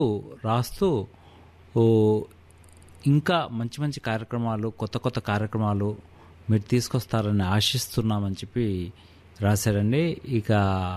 రాస్తూ ఓ ఇంకా మంచి మంచి కార్యక్రమాలు కొత్త కొత్త కార్యక్రమాలు మీరు తీసుకొస్తారని ఆశిస్తున్నామని చెప్పి రాశారండి ఇక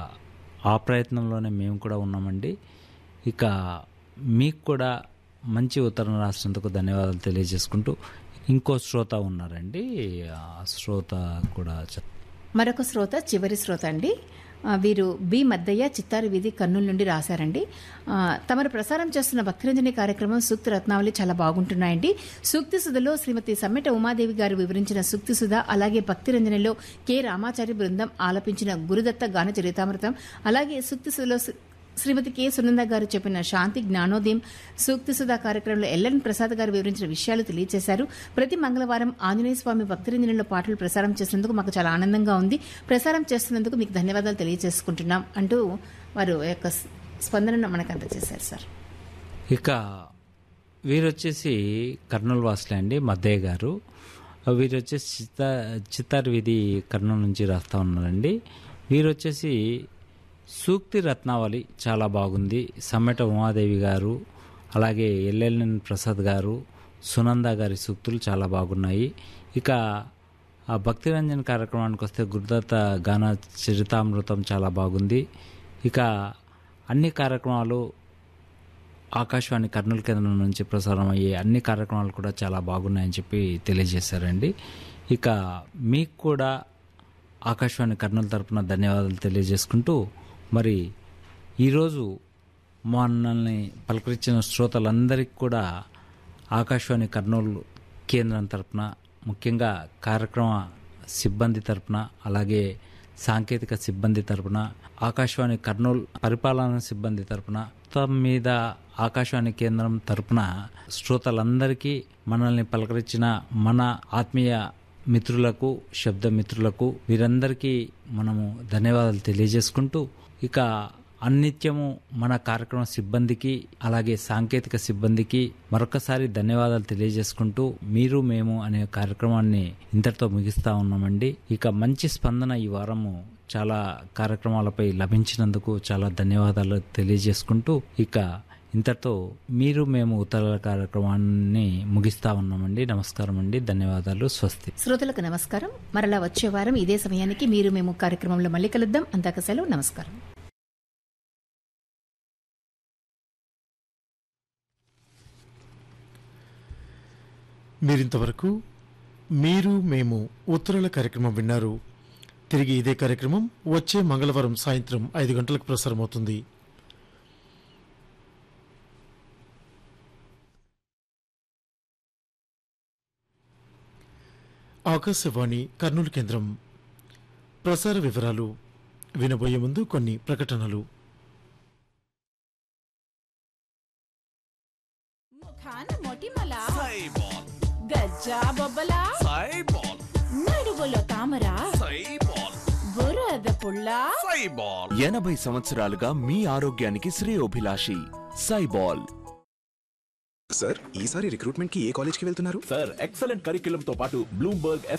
ఆ ప్రయత్నంలోనే మేము కూడా ఉన్నామండి ఇక మీకు కూడా మంచి ఉత్తరం రాసినందుకు ధన్యవాదాలు తెలియజేసుకుంటూ ఇంకో శ్రోత ఉన్నారండి ఆ శ్రోత కూడా చెప్ మరొక శ్రోత చివరి శ్రోత అండి ఆ, వీరు బి మద్దయ్య చిత్తారు వీధి కర్నూలు నుండి రాశారండి ఆ, తమరు ప్రసారం చేస్తున్న భక్తిరంజని కార్యక్రమం సూక్తి రత్నావళి చాలా బాగుంటున్నాయండి సూక్తి సుధలో శ్రీమతి సమ్మెట ఉమాదేవి గారు వివరించిన సూక్తి సుధ అలాగే భక్తిరంజనిలో కె రామాచారి బృందం ఆలపించిన గురుదత్త గాన చరితామృతం అలాగే సూక్తి సుధలో శ్రీ- శ్రీమతి కె సునంద గారు చెప్పిన శాంతి జ్ఞానోదయం సూక్తి సుధా కార్యక్రమంలో ఎల్ఎన్ ప్రసాద్ గారు వివరించిన విషయాలు తెలియజేశారు ప్రతి మంగళవారం ఆంజనేయ స్వామి భక్తిరంజనంలో పాటలు ప్రసారం చేసినందుకు మాకు చాలా ఆనందంగా ఉంది ప్రసారం చేస్తున్నందుకు మీకు ధన్యవాదాలు తెలియజేసుకుంటున్నాం అంటూ వారు ఆ యొక్క స్పందనను మనకు అందజేశారు సార్ ఇక వీరు వచ్చేసి కర్నూలు వాసులే అండి మద్దయ్య గారు వీరు వచ్చేసి చిత్తా చిత్తారు వీధి కర్నూలు నుంచి రాస్తా ఉన్నారండి వీరు వచ్చేసి సూక్తి రత్నావళి చాలా బాగుంది సమ్మెట ఉమాదేవి గారు అలాగే ఎల్ఎల్ఎన్ ప్రసాద్ గారు సునంద గారి సూక్తులు చాలా బాగున్నాయి ఇక ఆ భక్తిరంజన్ కార్యక్రమానికి వస్తే గురుదత్త గాన చరితామృతం చాలా బాగుంది ఇక అన్ని కార్యక్రమాలు ఆకాశవాణి కర్నూలు కేంద్రం నుంచి ప్రసారం అయ్యే అన్ని కార్యక్రమాలు కూడా చాలా బాగున్నాయని చెప్పి తెలియజేశారండి ఇక మీకు కూడా ఆకాశవాణి కర్నూలు తరపున ధన్యవాదాలు తెలియజేసుకుంటూ మరి ఈరోజు మనల్ని పలకరించిన శ్రోతలందరికీ కూడా ఆకాశవాణి కర్నూలు కేంద్రం తరపున ముఖ్యంగా కార్యక్రమ సిబ్బంది తరపున అలాగే సాంకేతిక సిబ్బంది తరపున ఆకాశవాణి కర్నూలు పరిపాలనా సిబ్బంది తరపున మొత్తం మీద ఆకాశవాణి కేంద్రం తరపున శ్రోతలందరికీ మనల్ని పలకరించిన మన ఆత్మీయ మిత్రులకు శబ్ద మిత్రులకు వీరందరికీ మనము ధన్యవాదాలు తెలియజేసుకుంటూ ఇక అన్నిత్యము మన కార్యక్రమ సిబ్బందికి అలాగే సాంకేతిక సిబ్బందికి మరొకసారి ధన్యవాదాలు తెలియజేసుకుంటూ మీరు మేము అనే కార్యక్రమాన్ని ఇంతటితో ముగిస్తా ఉన్నామండి ఇక మంచి స్పందన ఈ వారము చాలా కార్యక్రమాలపై లభించినందుకు చాలా ధన్యవాదాలు తెలియజేసుకుంటూ ఇక ఇంతటితో మీరు మేము ఉత్తరాల కార్యక్రమాన్ని ముగిస్తా ఉన్నామండి నమస్కారం అండి ధన్యవాదాలు స్వస్తి శ్రోతలకు నమస్కారం మరలా వచ్చే వారం ఇదే సమయానికి మీరు మేము కార్యక్రమంలో మళ్ళీ కలుద్దాం అందాక సెలవు నమస్కారం మీరింతవరకు మీరు మేము ఉత్తరాల కార్యక్రమం విన్నారు తిరిగి ఇదే కార్యక్రమం వచ్చే మంగళవారం సాయంత్రం ఐదు గంటలకు ప్రసారమవుతుంది ఆకాశవాణి కర్నూలు కేంద్రం ప్రసార వివరాలు వినబోయే ముందు కొన్ని ప్రకటనలు ముఖాన మొటిమల సైబాల్ గజ్జా బొబ్బల సైబాల్ నడువులో తామర సైబాల్ బురద పుల్ల సైబాల్ ఎనభై సంవత్సరాలుగా మీ ఆరోగ్యానికి శ్రేయోభిలాషి సైబాల్ సార్ ఈసారి రిక్రూట్మెంట్ కి ఏ కాలేజ్ కి వెళ్తున్నారు సార్ ఎక్సలెంట్ కరిక్యులం తో పాటు బ్లూంబర్గ్